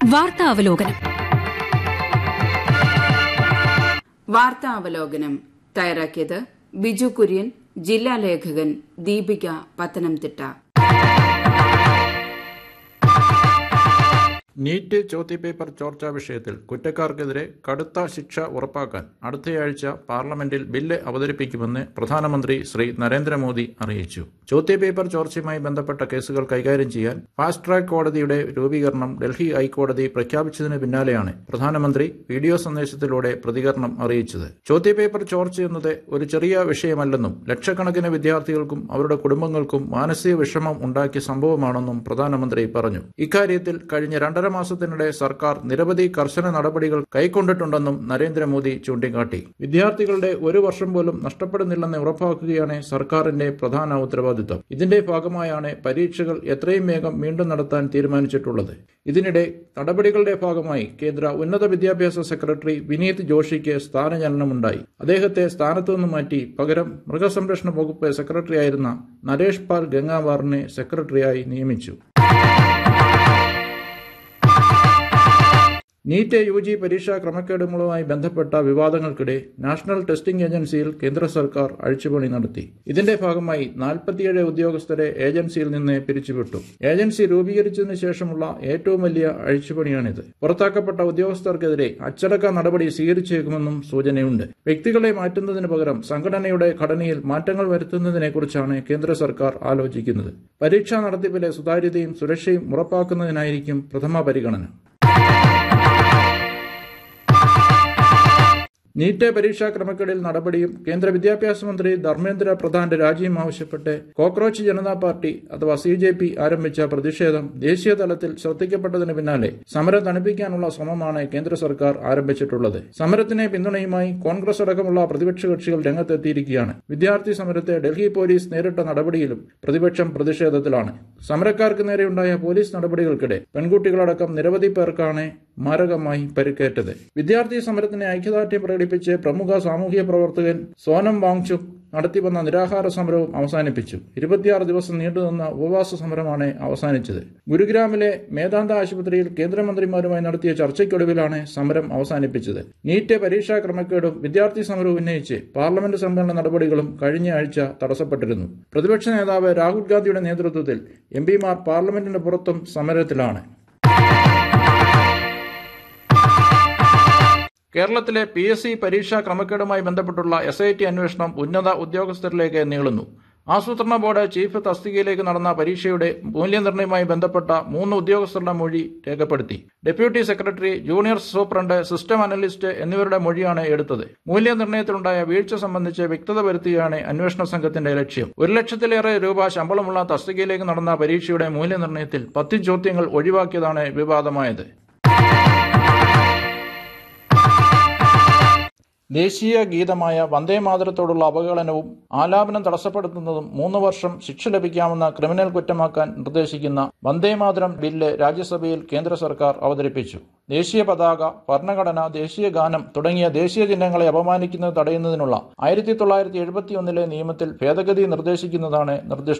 വാർത്താ അവലോകനം വാർത്താ അവലോകനം തയ്യാറാക്കിയത് ബിജു കുര്യൻ ജില്ലാ ലേഖകൻ ദീപിക പത്തനംതിട്ട നീറ്റ് ചോദ്യപേപ്പർ ചോർച്ചാ വിഷയത്തിൽ കുറ്റക്കാർക്കെതിരെ കടുത്ത ശിക്ഷ ഉറപ്പാക്കാൻ അടുത്തയാഴ്ച പാർലമെന്റിൽ ബില്ല് അവതരിപ്പിക്കുമെന്ന് പ്രധാനമന്ത്രി ശ്രീ നരേന്ദ്രമോദി അറിയിച്ചു ചോദ്യപേപ്പർ ചോർച്ചയുമായി ബന്ധപ്പെട്ട കേസുകൾ കൈകാര്യം ചെയ്യാൻ ഫാസ്റ്റ് ട്രാക്ക് കോടതിയുടെ രൂപീകരണം ഡൽഹി ഹൈക്കോടതി പ്രഖ്യാപിച്ചതിന് പിന്നാലെയാണ് പ്രധാനമന്ത്രി വീഡിയോ സന്ദേശത്തിലൂടെ പ്രതികരണം അറിയിച്ചത് ചോദ്യപേപ്പർ ചോർച്ച എന്നത് ഒരു ചെറിയ വിഷയമല്ലെന്നും ലക്ഷക്കണക്കിന് വിദ്യാർത്ഥികൾക്കും അവരുടെ കുടുംബങ്ങൾക്കും മാനസിക വിഷമം ഉണ്ടാക്കിയ സംഭവമാണെന്നും പ്രധാനമന്ത്രി പറഞ്ഞു ഇക്കാര്യത്തിൽ കഴിഞ്ഞ രണ്ടര മാസത്തിനിടെ സർക്കാർ നിരവധി കർശന നടപടികൾ കൈക്കൊണ്ടിട്ടുണ്ടെന്നും നരേന്ദ്രമോദി ചൂണ്ടിക്കാട്ടി വിദ്യാർത്ഥികളുടെ ഒരു വർഷം പോലും നഷ്ടപ്പെടുന്നില്ലെന്ന് ഉറപ്പാക്കുകയാണ് സർക്കാരിന്റെ പ്രധാന ഉത്തരവാദിത്തം ഇതിന്റെ ഭാഗമായാണ് പരീക്ഷകൾ എത്രയും വേഗം വീണ്ടും നടത്താൻ തീരുമാനിച്ചിട്ടുള്ളത് ഇതിനിടെ നടപടികളുടെ ഭാഗമായി കേന്ദ്ര ഉന്നത വിദ്യാഭ്യാസ സെക്രട്ടറി വിനീത് ജോഷിക്ക് സ്ഥാനചലനമുണ്ടായി അദ്ദേഹത്തെ സ്ഥാനത്തു നിന്ന് മാറ്റി പകരം മൃഗസംരക്ഷണ വകുപ്പ് സെക്രട്ടറിയായിരുന്ന നരേഷ് പാൽ ഗംഗാവാറിനെ സെക്രട്ടറിയായി നിയമിച്ചു നീറ്റ് യു ജി പരീക്ഷാ ക്രമക്കേടുകളുമായി ബന്ധപ്പെട്ട വിവാദങ്ങൾക്കിടെ നാഷണൽ ടെസ്റ്റിംഗ് ഏജൻസിയിൽ കേന്ദ്ര സർക്കാർ അഴിച്ചുപണി നടത്തി ഇതിന്റെ ഭാഗമായി നാൽപ്പത്തിയേഴ് ഉദ്യോഗസ്ഥരെ ഏജൻസിയിൽ നിന്ന് പിരിച്ചുവിട്ടു ഏജൻസി രൂപീകരിച്ചതിനു ശേഷമുള്ള ഏറ്റവും വലിയ അഴിച്ചുപണിയാണിത് പുറത്താക്കപ്പെട്ട ഉദ്യോഗസ്ഥർക്കെതിരെ അച്ചടക്ക നടപടി സ്വീകരിച്ചേക്കുമെന്നും സൂചനയുണ്ട് വ്യക്തികളെ മാറ്റുന്നതിന് പകരം സംഘടനയുടെ ഘടനയിൽ മാറ്റങ്ങൾ വരുത്തുന്നതിനെക്കുറിച്ചാണ് കേന്ദ്ര സർക്കാർ ആലോചിക്കുന്നത് പരീക്ഷാ നടത്തിപ്പിലെ സുതാര്യതയും സുരക്ഷയും ഉറപ്പാക്കുന്നതിനായിരിക്കും പ്രഥമ പരിഗണന നീറ്റ് പരീക്ഷാ ക്രമക്കേടിൽ നടപടിയും കേന്ദ്ര വിദ്യാഭ്യാസ മന്ത്രി ധർമ്മേന്ദ്ര പ്രധാന്റെ രാജിയും ആവശ്യപ്പെട്ട് കോക്രോച്ച് ജനതാ പാർട്ടി അഥവാ സി ജെ പി ആരംഭിച്ച പ്രതിഷേധം ദേശീയ തലത്തിൽ ശ്രദ്ധിക്കപ്പെട്ടതിന് പിന്നാലെ സമരം തണുപ്പിക്കാനുള്ള ശ്രമമാണ് കേന്ദ്ര സർക്കാർ ആരംഭിച്ചിട്ടുള്ളത് സമരത്തിന് പിന്തുണയുമായി കോൺഗ്രസ് അടക്കമുള്ള പ്രതിപക്ഷ കക്ഷികൾ രംഗത്തെത്തിയിരിക്കുകയാണ് വിദ്യാർത്ഥി സമരത്തെ ഡൽഹി പോലീസ് നേരിട്ട നടപടിയിലും പ്രതിപക്ഷം പ്രതിഷേധത്തിലാണ് സമരക്കാർക്ക് നേരെയുണ്ടായ പോലീസ് നടപടികൾക്കിടെ പെൺകുട്ടികളടക്കം നിരവധി പേർക്കാണ് മാരകമായി പരിക്കേറ്റത് വിദ്യാർത്ഥി സമരത്തിന് ഐക്യദാർഢ്യം പ്രകടിപ്പിച്ച് പ്രമുഖ സാമൂഹ്യ പ്രവർത്തകൻ സോനം വാങ്ചുക് നടത്തിവന്ന നിരാഹാര സമരവും അവസാനിപ്പിച്ചു ഇരുപത്തിയാറ് ദിവസം നീണ്ടുനിന്ന ഉപവാസ സമരമാണ് അവസാനിച്ചത് ഗുരുഗ്രാമിലെ മേദാന്ത ആശുപത്രിയിൽ കേന്ദ്രമന്ത്രിമാരുമായി നടത്തിയ ചർച്ചയ്ക്കൊടുവിലാണ് സമരം അവസാനിപ്പിച്ചത് നീറ്റ് പരീക്ഷാ ക്രമക്കേടും വിദ്യാർത്ഥി സമരവും ഉന്നയിച്ച് പാർലമെന്റ് സമ്മേളന നടപടികളും കഴിഞ്ഞ ആഴ്ച തടസ്സപ്പെട്ടിരുന്നു പ്രതിപക്ഷ നേതാവ് രാഹുൽ ഗാന്ധിയുടെ നേതൃത്വത്തിൽ എം പിമാർ പാർലമെന്റിന് പുറത്തും സമരത്തിലാണ് കേരളത്തിലെ പി എസ് സി പരീക്ഷാ ക്രമക്കേടുമായി ബന്ധപ്പെട്ടുള്ള എസ് ഐ ടി അന്വേഷണം ഉന്നത ഉദ്യോഗസ്ഥരിലേക്ക് നീളുന്നു ആസൂത്രണ ബോർഡ് ചീഫ് തസ്തികയിലേക്ക് നടന്ന പരീക്ഷയുടെ മൂല്യനിർണ്ണയവുമായി ബന്ധപ്പെട്ട മൂന്ന് ഉദ്യോഗസ്ഥരുടെ മൊഴി രേഖപ്പെടുത്തി deputy secretary junior superintendent system analyst എന്നിവരുടെ മൊഴിയാണ് എടുത്തത് മൂല്യനിർണ്ണയത്തിലുണ്ടായ വീഴ്ച സംബന്ധിച്ച് വ്യക്തത വരുത്തുകയാണ് അന്വേഷണ സംഘത്തിന്റെ ലക്ഷ്യം ഒരു ലക്ഷത്തിലേറെ രൂപ ശമ്പളമുള്ള തസ്തികയിലേക്ക് നടന്ന പരീക്ഷയുടെ മൂല്യനിർണ്ണയത്തിൽ പത്ത് ചോദ്യങ്ങൾ ഒഴിവാക്കിയതാണ് വിവാദമായത് ദേശീയ ഗീതമായ വന്ദേമാതരത്തോടുള്ള അവഹേളനവും ആലാപനം തടസ്സപ്പെടുത്തുന്നതും മൂന്ന് വർഷം ശിക്ഷ ലഭിക്കാവുന്ന ക്രിമിനൽ കുറ്റമാക്കാൻ നിർദ്ദേശിക്കുന്ന വന്ദേമാതരം ബില്ല് രാജ്യസഭയിൽ കേന്ദ്ര സർക്കാർ അവതരിപ്പിച്ചു ദേശീയ പതാക ഭരണഘടന ദേശീയ ഗാനം തുടങ്ങിയ ദേശീയ ചിഹ്നങ്ങളെ അപമാനിക്കുന്നത് തടയുന്നതിനുള്ള ആയിരത്തി തൊള്ളായിരത്തി എഴുപത്തിയൊന്നിലെ നിയമത്തിൽ ഭേദഗതി നിർദ്ദേശിക്കുന്നതാണ് നിർദ്ദിഷ്ട